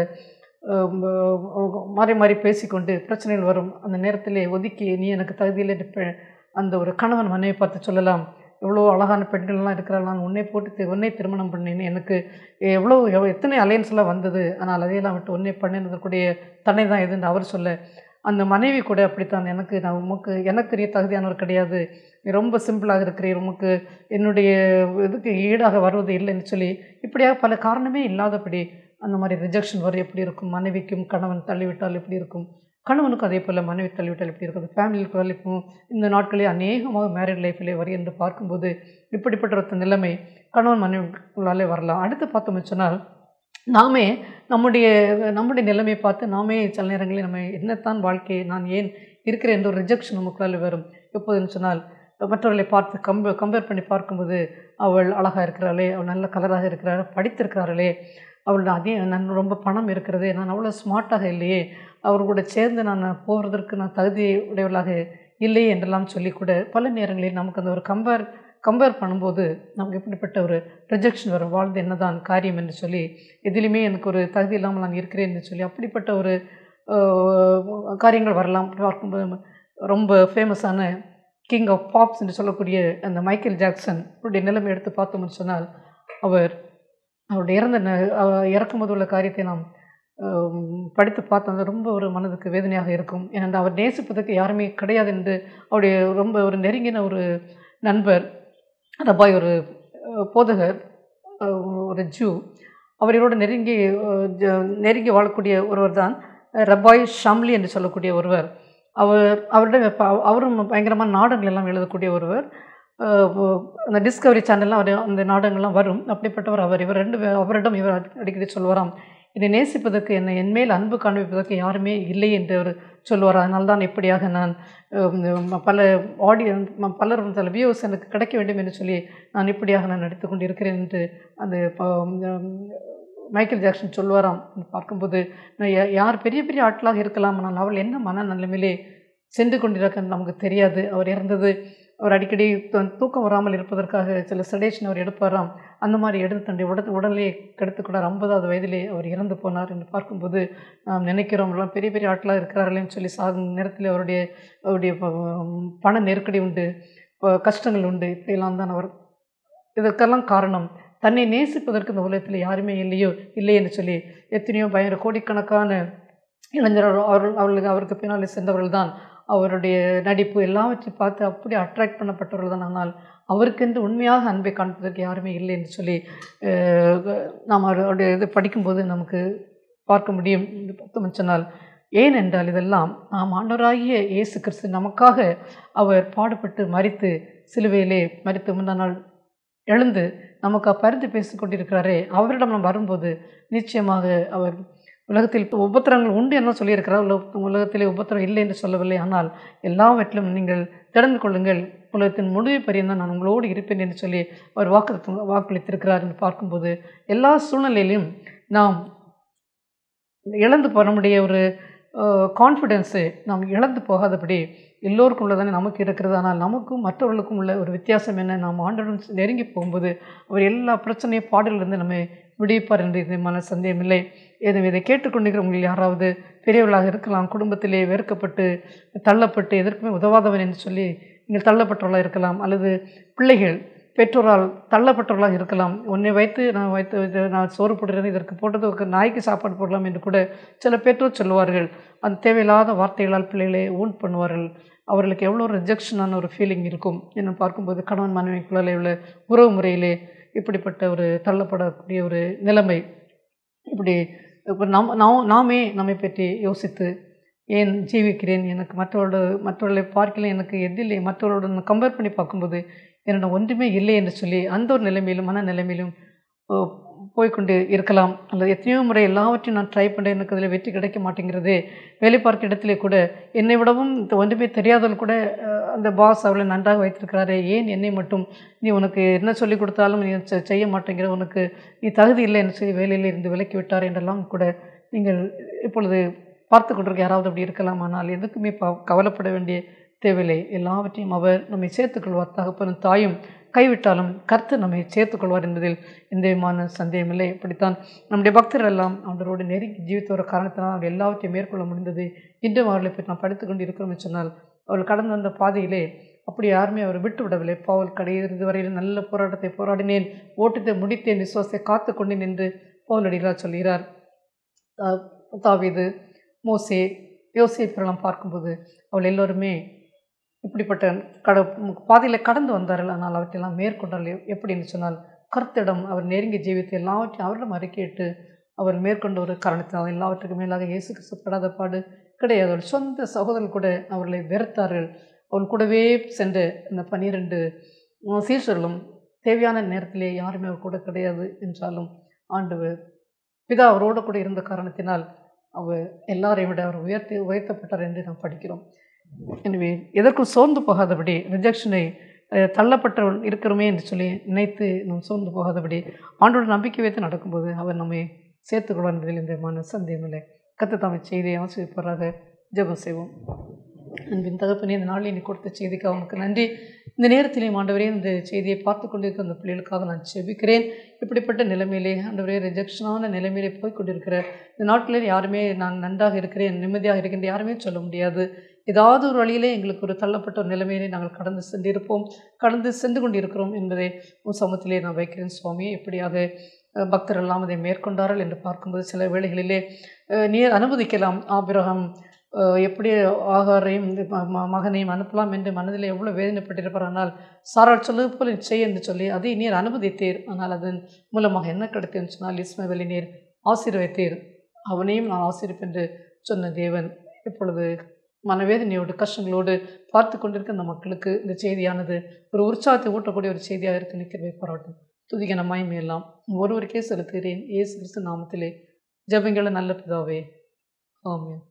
மாறி மாறி பேசிக்கொண்டு பிரச்சனைகள் வரும் அந்த நேரத்திலே ஒதுக்கி நீ எனக்கு தகுதியில் இருப்ப அந்த ஒரு கணவன் மனைவி பார்த்து சொல்லலாம் எவ்வளோ அழகான பெண்கள்லாம் இருக்கிறாள் நான் உன்னை போட்டு தி- உன்னை திருமணம் பண்ணேன் எனக்கு எவ்வளோ எவ்வளோ எத்தனை அலையன்ஸ்லாம் வந்தது ஆனால் அதையெல்லாம் விட்டு உன்னை பண்ணினதற்குடைய தன்னை தான் எதுன்னு அவர் சொல்ல அந்த மனைவி கூட அப்படித்தான் எனக்கு நான் உமக்கு எனக்குரிய தகுதியானவர் கிடையாது நீ ரொம்ப சிம்பிளாக இருக்கிறீர் உமக்கு என்னுடைய இதுக்கு ஈடாக வருவது இல்லைன்னு சொல்லி இப்படியாக பல காரணமே இல்லாதபடி அந்த மாதிரி ரிஜெக்ஷன் வரும் எப்படி இருக்கும் மனைவிக்கும் கணவன் தள்ளிவிட்டால் எப்படி இருக்கும் கணவனுக்கும் அதே போல் மனைவி தள்ளிவிட்டால் எப்படி இருக்குது ஃபேமிலிக்குள்ள இப்போ இந்த நாட்களில் அநேகமாக மேரிட் லைஃப்பிலே வரி என்று பார்க்கும்போது இப்படிப்பட்ட ஒரு நிலைமை கணவன் மனைவிக்குள்ளாலே வரலாம் அடுத்து பார்த்தோம்னு சொன்னால் நாமே நம்முடைய நம்முடைய நிலைமையை பார்த்து நாமே சில நேரங்களில் நம்ம என்னத்தான் வாழ்க்கை நான் ஏன் இருக்கிறேன் என்ற ஒரு ரிஜெக்ஷன் நமக்குள்ளால வரும் எப்போதுன்னு சொன்னால் மற்றவர்களை பார்த்து கம்ப கம்பேர் பண்ணி பார்க்கும்போது அவள் அழகாக இருக்கிறாளே அவள் நல்ல கலராக இருக்கிறாள் படித்திருக்கிறார்களே அவள் அதே நான் ரொம்ப பணம் இருக்கிறது நான் அவ்வளோ ஸ்மார்ட்டாக இல்லையே அவர் கூட சேர்ந்து நான் போகிறதற்கு நான் தகுதி உடையவளாக இல்லையே என்றெல்லாம் சொல்லி கூட பல நேரங்களில் நமக்கு அந்த ஒரு கம்பேர் கம்பேர் பண்ணும்போது நமக்கு எப்படிப்பட்ட ஒரு ரிஜெக்ஷன் வரும் வாழ்ந்து என்னதான் காரியம் என்று சொல்லி எதிலுமே எனக்கு ஒரு தகுதி இல்லாமல் நான் இருக்கிறேன் என்று சொல்லி அப்படிப்பட்ட ஒரு அஹ், காரியங்கள் வரலாம் பார்க்கும்போது ரொம்ப ஃபேமஸான கிங் ஆஃப் பாப்ஸ் என்று சொல்லக்கூடிய அந்த மைக்கேல் ஜாக்சன் அவருடைய நிலைமை எடுத்து பார்த்தோம்னு சொன்னால் அவர் அவருடைய இறந்த ந- அவ- இறக்கும்போது உள்ள காரியத்தை நாம் ஆம், படித்து பார்த்தோம் அது ரொம்ப ஒரு மனதுக்கு வேதனையாக இருக்கும் ஏனென்றால் அவர் நேசிப்பதற்கு யாருமே கிடையாது என்று அவருடைய ரொம்ப ஒரு நெருங்கின ஒரு நண்பர் ரபாய் ஒரு அஹ், போதகர் அஹ், ஒரு ஜூ அவரோட நெருங்கி அஹ், ஜ- நெருங்கி வாழக்கூடிய ஒருவர் தான் ரபாய் ஷம்லி என்று சொல்லக்கூடிய ஒருவர் அவர் அவரிடம் இப்ப அவ- அவரும் பயங்கரமான நாடகங்கள் எல்லாம் எழுதக்கூடிய ஒருவர் அஹ், அந்த டிஸ்கவரி சேனல்லாம் அவர் அந்த நாடகங்கள்லாம் வரும் அப்படிப்பட்டவர் அவர் இவர் ரெண்டு பேர் அவரிடம் இவர் அடி- அடிக்கடி சொல்வாராம் என்னை நேசிப்பதற்கு என்னை என்மேல் அன்பு காண்பிப்பதற்கு யாருமே இல்லை என்று அவர் சொல்வார் அதனால தான் இப்படியாக நான் அஹ், பல ஆடியன்ஸ் பலர் சில வியூஸ் எனக்கு கிடைக்க வேண்டும் என்று சொல்லி நான் இப்படியாக நான் நடித்து கொண்டு இருக்கிறேன் என்று அந்த ப- உம், மைக்கேல் ஜாக்சன் சொல்வாராம் பார்க்கும்போது நான் யா- யார் பெரிய பெரிய ஆட்களாக இருக்கலாம் ஆனால் அவள் என்ன மன நிலைமையிலே சென்று கொண்டிருக்க நமக்கு தெரியாது அவர் இறந்தது அவர் அடிக்கடி தூ- தூக்கம் வராமல் இருப்பதற்காக சில செடேஷன் அவர் எடுப்பாராம் அந்த மாதிரி எடுத்து தன்னுடைய உடல் உடலே கெடுத்துக்கூடார் ஐம்பதாவது வயதிலே அவர் இறந்து போனார் என்று பார்க்கும்போது நாம் நினைக்கிறோம் எல்லாம் பெரிய பெரிய ஆட்களாக இருக்கிறார்களேன்னு சொல்லி சாகும் நேரத்தில் அவருடைய அவருடைய ப- பண நெருக்கடி உண்டு ப- கஷ்டங்கள் உண்டு இப்படியெல்லாம் தான் அவர் இதற்கெல்லாம் காரணம் தன்னை நேசிப்பதற்கு இந்த உலகத்தில் யாருமே இல்லையோ இல்லை என்று சொல்லி எத்தனையோ பயங்கர கோடிக்கணக்கான இளைஞர்கள் அவர்கள் அவர்களுக்கு அவருக்கு பின்னாலே சென்றவர்கள் தான் அவருடைய நடிப்பு எல்லாவற்றையும் பார்த்து அப்படி அட்ராக்ட் பண்ணப்பட்டவர்கள் தான் ஆனால் அவருக்கென்று உண்மையாக அன்பை காண்பதற்கு யாருமே இல்லை என்று சொல்லி அஹ், நாம் அவருடைய இது படிக்கும்போது நமக்கு பார்க்க முடியும் என்று பார்த்தோம் சொன்னால் ஏன் என்றால் இதெல்லாம் நாம் ஆண்டவராகிய இயேசு கிறிஸ்து நமக்காக அவர் பாடுபட்டு மறித்து சிலுவையிலே மறித்து முந்தா நாள் எழுந்து நமக்கு பரிந்து பேசிக் கொண்டிருக்கிறாரே அவரிடம் நாம் வரும்போது நிச்சயமாக அவர் உலகத்தில் இப்போ உபத்திரங்கள் உண்டு என்ன சொல்லியிருக்கிறார் உலக உலகத்திலே உபத்திரம் இல்லை என்று சொல்லவில்லை ஆனால் எல்லாவற்றிலும் நீங்கள் திறந்து கொள்ளுங்கள் உலகத்தின் முடிவு பரியந்தான் நான் உங்களோடு இருப்பேன் என்று சொல்லி அவர் வாக்கு வாக்களித்திருக்கிறார் என்று பார்க்கும்போது எல்லா சூழ்நிலையிலும் நாம் இழந்து போக நம்முடைய ஒரு கான்ஃபிடென்ஸு நாம் இழந்து போகாதபடி எல்லோருக்கும் உள்ளதானே நமக்கு இருக்கிறது ஆனால் நமக்கும் மற்றவர்களுக்கும் உள்ள ஒரு வித்தியாசம் என்ன நாம் ஆண்டுடன் நெருங்கி போகும்போது அவர் எல்லா பிரச்சனையும் பாடலிருந்து நம்மை விடுவிப்பார் என்று இதுமான சந்தேகமில்லை எனவே இதை கேட்டுக்கொண்டிருக்கிற உங்களில் யாராவது பெரியவர்களாக இருக்கலாம் குடும்பத்திலே வெறுக்கப்பட்டு தள்ளப்பட்டு எதற்குமே உதவாதவன் என்று சொல்லி நீங்கள் தள்ளப்பட்டவர்களாக இருக்கலாம் அல்லது பிள்ளைகள் பெற்றோரால் தள்ளப்பட்டவர்களாக இருக்கலாம் உன்னை வைத்து நான் வைத்து இது நான் சோறு போடுகிறேன் இதற்கு போட்டது ஒரு நாய்க்கு சாப்பாடு போடலாம் என்று கூட சில பெற்றோர் சொல்லுவார்கள் அந்த தேவையில்லாத வார்த்தைகளால் பிள்ளைகளை ஊன் பண்ணுவார்கள் அவர்களுக்கு எவ்வளோ ரிஜெக்ஷனான ஒரு ஃபீலிங் இருக்கும் என்ன பார்க்கும்போது கணவன் மனைவிக்குள்ளே உள்ள உறவு முறையிலே இப்படிப்பட்ட ஒரு தள்ளப்படக்கூடிய ஒரு நிலைமை இப்படி இப்போ நம் நாம் நாமே நம்மை பற்றி யோசித்து ஏன் ஜீவிக்கிறேன் எனக்கு மற்றவரோட மற்றவர்களை பார்க்கல எனக்கு எதில் மற்றவரோட நான் கம்பேர் பண்ணி பார்க்கும்போது என்னிடம் ஒன்றுமே இல்லை என்று சொல்லி அந்த ஒரு நிலைமையிலும் மன நிலைமையிலும் அஹ், போய்க்கொண்டு இருக்கலாம் அல்லது எத்தனையோ முறை எல்லாவற்றையும் நான் ட்ரை பண்ணேன் எனக்கு அதில் வெற்றி கிடைக்க மாட்டேங்கிறது வேலை பார்க்க இடத்திலே கூட என்னை விடவும் இந்த ஒன்றுமே தெரியாதவள் கூட அஹ், அந்த பாஸ் அவளை நன்றாக வைத்திருக்கிறாரே ஏன் என்னை மட்டும் நீ உனக்கு என்ன சொல்லிக் கொடுத்தாலும் நீ செ- செய்ய மாட்டேங்கிற உனக்கு நீ தகுதி இல்லை என்று சொல்லி வேலையில் இருந்து விலக்கி விட்டார் என்றெல்லாம் கூட நீங்கள் இப்பொழுது பார்த்து கொண்டிருக்க யாராவது அப்படி இருக்கலாம் ஆனால் எதுக்குமே ப கவலைப்பட வேண்டிய தேவையில்லை எல்லாவற்றையும் அவர் நம்மை சேர்த்துக்கொள்வார் தகப்பனும் தாயும் கைவிட்டாலும் கர்த்தர் நம்மை சேர்த்துக்கொள்வார் என்பதில் எந்த விதமான சந்தேகமில்லை இப்படித்தான் நம்முடைய பக்தர்கள் எல்லாம் அவரோடு நெருங்கி ஜீவித்த ஒரு காரணத்தினால் அவர் எல்லாவற்றையும் மேற்கொள்ள முடிந்தது இன்றும் அவர்களை பற்றி நாம் படித்து கொண்டு இருக்கிறோம் என்று சொன்னால் அவர்கள் கடந்து வந்த பாதையிலே அப்படி யாருமே அவர் விட்டு விடவில்லை பவுல் கடையிறது வரையில் நல்ல போராட்டத்தை போராடினேன் ஓட்டத்தை முடித்தேன் விசுவாசத்தை காத்து கொண்டேன் என்று பவுல் அடிகளார் சொல்கிறார் தா- தாவீது மோசே யோசேப்பெல்லாம் பார்க்கும்போது அவள் எல்லோருமே இப்படிப்பட்ட கட பாதையில் கடந்து வந்தார்கள் ஆனால் அவற்றையெல்லாம் மேற்கொண்டார்கள் எப்படின்னு சொன்னால் கர்த்தரிடம் அவர் நெருங்கி ஜீவித்து எல்லாவற்றையும் அவரிடம் அறிக்கையிட்டு அவர் மேற்கொண்ட ஒரு காரணத்தினால் எல்லாவற்றுக்கும் மேலாக இயேசு கிறிஸ்து படாத பாடு கிடையாது அவர்கள் சொந்த சகோதரர்கள் கூட அவர்களை வெறுத்தார்கள் அவள் கூடவே சென்ற இந்த பன்னிரெண்டு சீஷர்களும் தேவையான நேரத்திலே யாருமே அவர் கூட கிடையாது என்றாலும் ஆண்டவர் பிதா அவரோடு கூட இருந்த காரணத்தினால் அவர் எல்லாரையும் விட அவர் உயர்த்தி உயர்த்தப்பட்டார் என்று நாம் படிக்கிறோம் எனவே எதற்கும் சோர்ந்து போகாதபடி ரிஜெக்ஷனை தள்ளப்பட்ட இருக்கிறோமே என்று சொல்லி நினைத்து நாம் சோர்ந்து போகாதபடி ஆண்டோட நம்பிக்கை வைத்து நடக்கும்போது அவர் நம்மை சேர்த்துக்கொள்வார் என்பதில் இந்த மன சந்தேகமில்லை கத்து தாமை செய்தியை ஆசிரியப்பராக ஜெபம் செய்வோம் அன்பின் தகப்பனே இந்த நாளில் நீ கொடுத்த செய்திக்காக உனக்கு நன்றி இந்த நேரத்திலே ஆண்டவரே இந்த செய்தியை பார்த்து கொண்டிருக்கிற அந்த பிள்ளைகளுக்காக நான் செபிக்கிறேன் இப்படிப்பட்ட நிலைமையிலே ஆண்டவரே ரிஜெக்ஷனான நிலைமையிலே போய் கொண்டிருக்கிற இந்த நாட்டில் யாருமே நான் நன்றாக இருக்கிறேன் நிம்மதியாக இருக்கின்ற யாருமே சொல்ல முடியாது ஏதாவது ஒரு வழியிலே எங்களுக்கு ஒரு தள்ளப்பட்ட ஒரு நிலைமையிலே நாங்கள் கடந்து சென்றிருப்போம் கடந்து சென்று கொண்டிருக்கிறோம் என்பதை உன் சமத்திலே நான் வைக்கிறேன் சுவாமி எப்படியாக பக்தர் எல்லாம் அதை மேற்கொண்டார்கள் என்று பார்க்கும்போது சில வேளைகளிலே நீர் அனுமதிக்கலாம் ஆபிரகம் எப்படி ஆகாரையும் மகனையும் அனுப்பலாம் என்று மனதில் எவ்வளோ வேதனைப்பட்டிருப்பார் ஆனால் சாரால் சொல்லுவது போல நிச்சயம் என்று சொல்லி அதை நீர் அனுமதித்தீர் ஆனால் அதன் மூலமாக என்ன கிடைத்தேன்னு சொன்னால் இஸ்மவேலி நீர் ஆசீர்வைத்தீர் அவனையும் நான் ஆசீர்ப்பேன் என்று சொன்ன தேவன் இப்பொழுது மனவேதனையோடு கஷ்டங்களோடு பார்த்து கொண்டிருக்க அந்த மக்களுக்கு இந்த செய்தியானது ஒரு உற்சாகத்தை ஊட்டக்கூடிய ஒரு செய்தியாக இருக்கு நிற்கிறவை பாராட்டும் துதிக்க நம்மாயுமே எல்லாம் ஒருவருக்கே செலுத்துகிறேன் ஏசு கிறிஸ்து நாமத்திலே ஜபங்களை நல்ல பிதாவே ஆமாம்